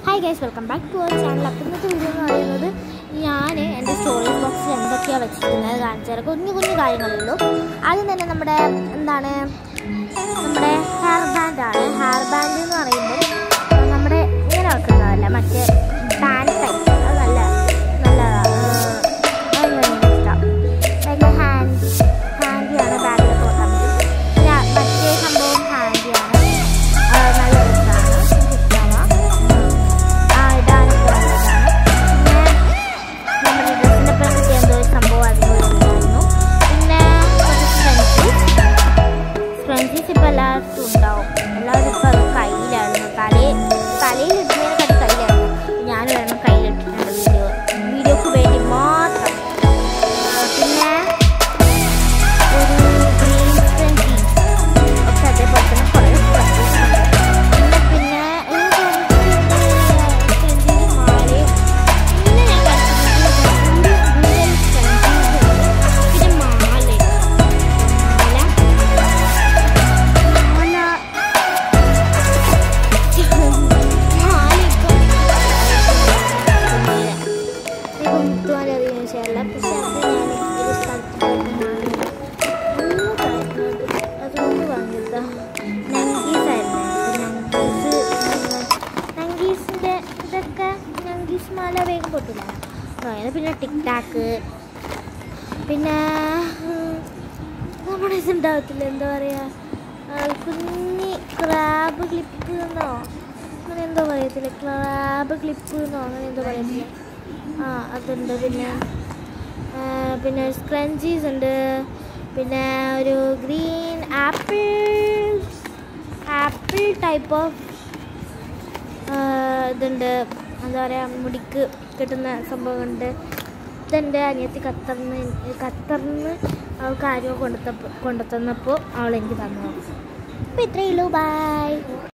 hi guys welcome back to our channel അപ്പം ഇന്നത്തെ video എന്ന് പറയുന്നത് ഞാൻ എൻ്റെ സ്റ്റോറേജ് ബോക്സിൽ എന്തൊക്കെയാണ് വെച്ചിരിക്കുന്നത് കാണിച്ചു തരാം കുഞ്ഞു കുഞ്ഞു കാര്യങ്ങളുള്ളൂ ആദ്യം തന്നെ നമ്മുടെ എന്താണ് നമ്മുടെ ഹെയർ ബാൻഡാണ് ഹെയർ ബാൻഡ് എന്ന് പറയുമ്പോൾ നമ്മുടെ ഇങ്ങനെ വെക്കുന്നതല്ല മറ്റേ ബാൻഡ് ടൈപ്പ് അത് നല്ല നല്ലതാണ് അത് എനിക്ക് ഇഷ്ടം ഭയങ്കര ഹാൻഡ് ഹാൻഡിയാണ് ബാഗിലൊക്കെ വെക്കാൻ പറ്റും പിന്നെ മറ്റേ സംഭവം ഹാൻഡിയാണ് നല്ല രസമാണ് ഇഷ്ടമാണ് ആ ഇടാനൊക്കെ നല്ലതാണ് പിന്നെ നമ്മുടെ ഡ്രസ്സിൻ്റെ ഒപ്പം കിട്ടിയ എന്തോ ഒരു സംഭവം അതിനുള്ളിലുണ്ടായിരുന്നു പിന്നെ കുറച്ച് ഫ്രണ്ട്സീസ് ഫ്രണ്ട്സീസ് ഇപ്പോൾ എല്ലായിടത്തും ഉണ്ടാവും എല്ലാവരും ഇപ്പോൾ അത് കയ്യിലായിരുന്നു തലയിൽ തലയിൽ ഇടുന്നതിനെക്കാട്ടി കയ്യിലായിരുന്നു ഞാൻ വേണം കയ്യിലിട്ടിട്ടുണ്ട് വീഡിയോ വീഡിയോക്ക് വേണ്ടി മാത്രം ആ, പിന്നെ ഒരു ഗ്രീൻ ഫ്രഞ്ചീസ് ഒക്കെ അതേപോലെ തന്നെ കുറേ ഫ്രഞ്ചീസ് ഉണ്ട് പിന്നെ പിന്നെ ഫ്രഞ്ചീസ് മാലയും പിന്നെ ഞാൻ കളിക്കുന്നത് ഗ്രീൻ ഫ്രഞ്ചീസ് ഉണ്ട് പിന്നെ മാല മാല മാല ഇപ്പം മുത്തുമാല അറിയാൻ ശരിയല്ല പക്ഷെ അത് ഞാൻ ഒരു സ്ഥലത്ത് അതൊന്ന് വാങ്ങിയതാ നങ്കീസ് ആയിരുന്നു നങ്കീസ് നങ്കീസിൻ്റെ ഇതൊക്കെ നങ്കീസ് മാല വേഗം പൊട്ടില്ല വാങ്ങിയത് പിന്നെ ടിക് ടാക്ക് പിന്നെ ഉം, നമ്മുടെ ഇതുണ്ടാവത്തില്ല എന്താ പറയുക കുഞ്ഞി ക്രാബ് ക്ലിപ്പ് എന്നോ അങ്ങനെ എന്തോ പറയത്തില്ല ക്രാബ് ക്ലിപ്പ് എന്നോ അങ്ങനെ എന്തോ പറയത്തില്ല ആ അതുണ്ട് പിന്നെ ആ, പിന്നെ സ്ക്രഞ്ചീസ് ഉണ്ട് പിന്നെ ഒരു green apple apple type of ഇതുണ്ട് എന്താ പറയുക മുടിക്ക് കിട്ടുന്ന സംഭവമുണ്ട് ഇതെൻ്റെ അനിയത്തി ഖത്തറിന് ഖത്തറിന് അവൾക്ക് ആരോ കൊണ്ടുത്ത കൊണ്ടുത്തന്നപ്പോൾ അവൾ എനിക്ക് തന്നു അപ്പോൾ ഇത്രയേ ഉള്ളൂ ബൈ